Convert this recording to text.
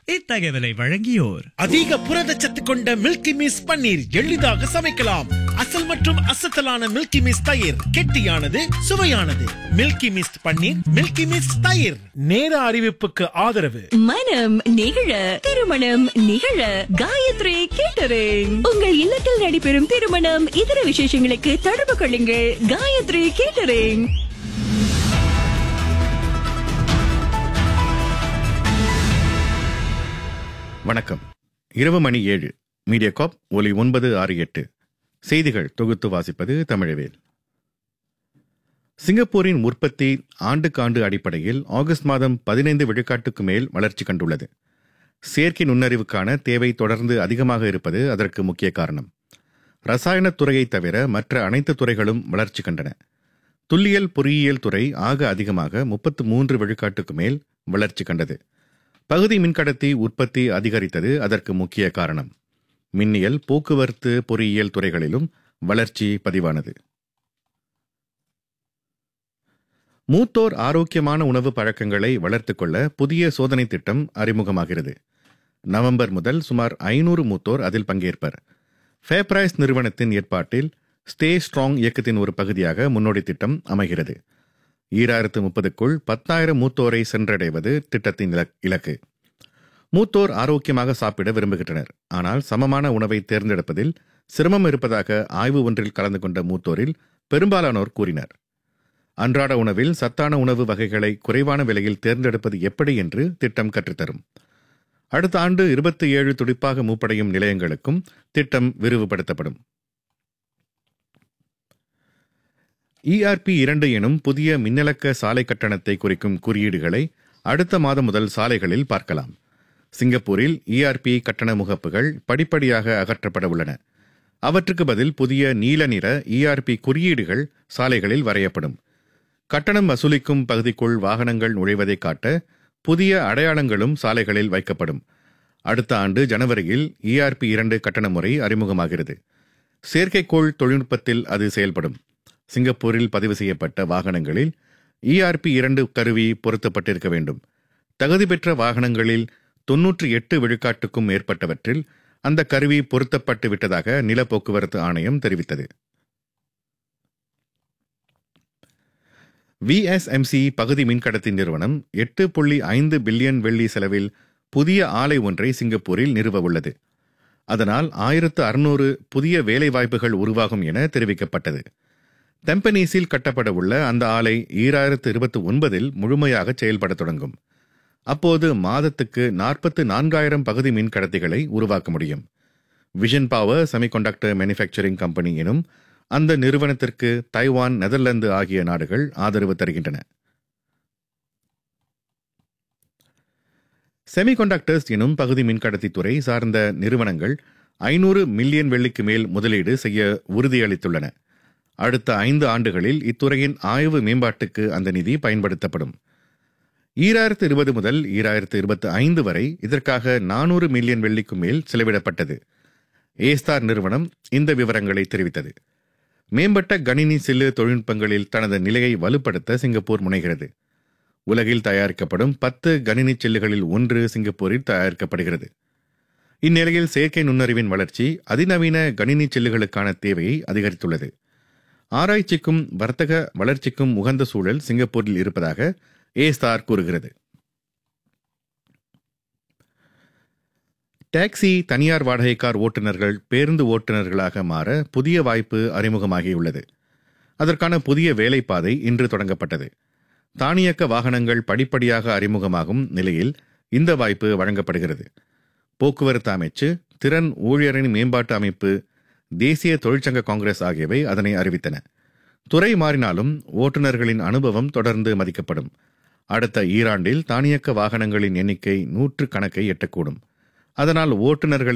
இத்தகவலை வழங்கியோர் அதிக புரதச்சத்து கொண்ட மில்கி மிஸ் பன்னீர் எளிதாக சமைக்கலாம் அசல் மற்றும் அசத்தலான மில்கி மிஸ் தயிர் கெட்டியானது சுவையானது Milky Mist paneer Milky Mist தயிர் நேர அறிவிப்புக்கு ஆதரவு மனம் நிகழ திருமணம் நிகழ காயத்ரி கேட்டரிங் உங்கள் இல்லத்தில் நடைபெறும் திருமணம் இதர விசேஷங்களுக்கு தொடர்பு கொள்ளுங்கள் காயத்ரி கேட்டரிங் வணக்கம் இரவு மணி ஏழு மீடியா காப் ஒலி ஒன்பது ஆறு எட்டு செய்திகள் தொகுத்து வாசிப்பது தமிழவேல் சிங்கப்பூரின் உற்பத்தி ஆண்டுக்காண்டு அடிப்படையில் ஆகஸ்ட் மாதம் பதினைந்து விழுக்காட்டுக்கு மேல் வளர்ச்சி கண்டுள்ளது செயற்கை நுண்ணறிவுக்கான தேவை தொடர்ந்து அதிகமாக இருப்பது அதற்கு முக்கிய காரணம் ரசாயனத் துறையை தவிர மற்ற அனைத்து துறைகளும் வளர்ச்சி கண்டன துல்லியல் பொறியியல் துறை ஆக அதிகமாக முப்பத்து மூன்று விழுக்காட்டுக்கு மேல் வளர்ச்சி கண்டது பகுதி மின்கடத்தி உற்பத்தி அதிகரித்தது அதற்கு முக்கிய காரணம் மின்னியல் போக்குவரத்து பொறியியல் துறைகளிலும் வளர்ச்சி பதிவானது மூத்தோர் ஆரோக்கியமான உணவு பழக்கங்களை வளர்த்துக் கொள்ள புதிய சோதனை திட்டம் அறிமுகமாகிறது நவம்பர் முதல் சுமார் ஐநூறு மூத்தோர் அதில் பங்கேற்பர் ஃபேப்ரைஸ் நிறுவனத்தின் ஏற்பாட்டில் ஸ்டே ஸ்ட்ராங் இயக்கத்தின் ஒரு பகுதியாக முன்னோடி திட்டம் அமைகிறது ஈராயிரத்து முப்பதுக்குள் பத்தாயிரம் மூத்தோரை சென்றடைவது திட்டத்தின் இலக்- இலக்கு மூத்தோர் ஆரோக்கியமாக சாப்பிட விரும்புகின்றனர் ஆனால் சமமான உணவை தேர்ந்தெடுப்பதில் சிரமம் இருப்பதாக ஆய்வு ஒன்றில் கலந்து கொண்ட மூத்தோரில் பெரும்பாலானோர் கூறினர் அன்றாட உணவில் சத்தான உணவு வகைகளை குறைவான விலையில் தேர்ந்தெடுப்பது எப்படி என்று திட்டம் கற்றுத்தரும் அடுத்த ஆண்டு இருபத்தி ஏழு துடிப்பாக மூப்படையும் நிலையங்களுக்கும் திட்டம் விரிவுபடுத்தப்படும் இஆர்பி இரண்டு எனும் புதிய மின்னலக்க சாலை கட்டணத்தை குறிக்கும் குறியீடுகளை அடுத்த மாதம் முதல் சாலைகளில் பார்க்கலாம் சிங்கப்பூரில் இஆர்பி கட்டண முகப்புகள் படிப்படியாக அகற்றப்பட உள்ளன அவற்றுக்கு பதில் புதிய நீல நிற இஆர்பி குறியீடுகள் சாலைகளில் வரையப்படும் கட்டணம் வசூலிக்கும் பகுதிக்குள் வாகனங்கள் நுழைவதை காட்ட புதிய அடையாளங்களும் சாலைகளில் வைக்கப்படும் அடுத்த ஆண்டு ஜனவரியில் இஆர்பி இரண்டு கட்டண முறை அறிமுகமாகிறது செயற்கைக்கோள் தொழில்நுட்பத்தில் அது செயல்படும் சிங்கப்பூரில் பதிவு செய்யப்பட்ட வாகனங்களில் இஆர்பி இரண்டு கருவி பொருத்தப்பட்டிருக்க வேண்டும் தகுதி பெற்ற வாகனங்களில் தொன்னூற்றி எட்டு விழுக்காட்டுக்கும் மேற்பட்டவற்றில் அந்த கருவி பொருத்தப்பட்டு விட்டதாக நில போக்குவரத்து ஆணையம் தெரிவித்தது விஎஸ்எம்சி பகுதி மின்கடத்தி நிறுவனம் எட்டு புள்ளி ஐந்து பில்லியன் வெள்ளி செலவில் புதிய ஆலை ஒன்றை சிங்கப்பூரில் நிறுவ உள்ளது அதனால் ஆயிரத்து அறுநூறு புதிய வேலைவாய்ப்புகள் உருவாகும் என தெரிவிக்கப்பட்டது தெம்பனீஸில் கட்டப்பட உள்ள அந்த ஆலை ஈராயிரத்து இருபத்தி ஒன்பதில் முழுமையாக செயல்பட தொடங்கும் அப்போது மாதத்துக்கு நாற்பத்து நான்காயிரம் பகுதி மின் கடத்திகளை உருவாக்க முடியும் Vision Power semiconductor manufacturing company எனும் அந்த நிறுவனத்திற்கு தைவான் நெதர்லாந்து ஆகிய நாடுகள் ஆதரவு தருகின்றன செமிகண்டக்டர்ஸ் எனும் பகுதி மின்கடத்தி துறை சார்ந்த நிறுவனங்கள் ஐநூறு மில்லியன் வெள்ளிக்கு மேல் முதலீடு செய்ய உறுதியளித்துள்ளன அடுத்த ஐந்து ஆண்டுகளில் இத்துறையின் ஆய்வு மேம்பாட்டுக்கு அந்த நிதி பயன்படுத்தப்படும் ஈராயிரத்து இருபது முதல் ஈராயிரத்து இருபத்தி ஐந்து வரை இதற்காக நானூறு மில்லியன் வெள்ளிக்கு மேல் செலவிடப்பட்டது ஏஸ்தார் நிறுவனம் இந்த விவரங்களை தெரிவித்தது மேம்பட்ட கணினி சில்லு தொழில்நுட்பங்களில் தனது நிலையை வலுப்படுத்த சிங்கப்பூர் முனைகிறது உலகில் தயாரிக்கப்படும் பத்து கணினி சில்லுகளில் ஒன்று சிங்கப்பூரில் தயாரிக்கப்படுகிறது இந்நிலையில் செயற்கை நுண்ணறிவின் வளர்ச்சி அதிநவீன கணினி சில்லுகளுக்கான தேவையை அதிகரித்துள்ளது ஆராய்ச்சிக்கும் வர்த்தக வளர்ச்சிக்கும் உகந்த சூழல் சிங்கப்பூரில் இருப்பதாக ஏ ஸ்டார் கூறுகிறது டாக்ஸி தனியார் வாடகை கார் ஓட்டுநர்கள் பேருந்து ஓட்டுநர்களாக மாற புதிய வாய்ப்பு அறிமுகமாகியுள்ளது அதற்கான புதிய வேலைப்பாதை இன்று தொடங்கப்பட்டது தானியக்க வாகனங்கள் படிப்படியாக அறிமுகமாகும் நிலையில் இந்த வாய்ப்பு வழங்கப்படுகிறது போக்குவரத்து அமைச்சு திறன் ஊழியரின் மேம்பாட்டு அமைப்பு தேசிய தொழிற்சங்க காங்கிரஸ் ஆகியவை அதனை அறிவித்தன துறை மாறினாலும் ஓட்டுநர்களின் அனுபவம் தொடர்ந்து மதிக்கப்படும் அடுத்த ஈராண்டில் தானியக்க வாகனங்களின் எண்ணிக்கை நூற்று கணக்கை எட்டக்கூடும் அதனால் ஓட்டுநர்களின்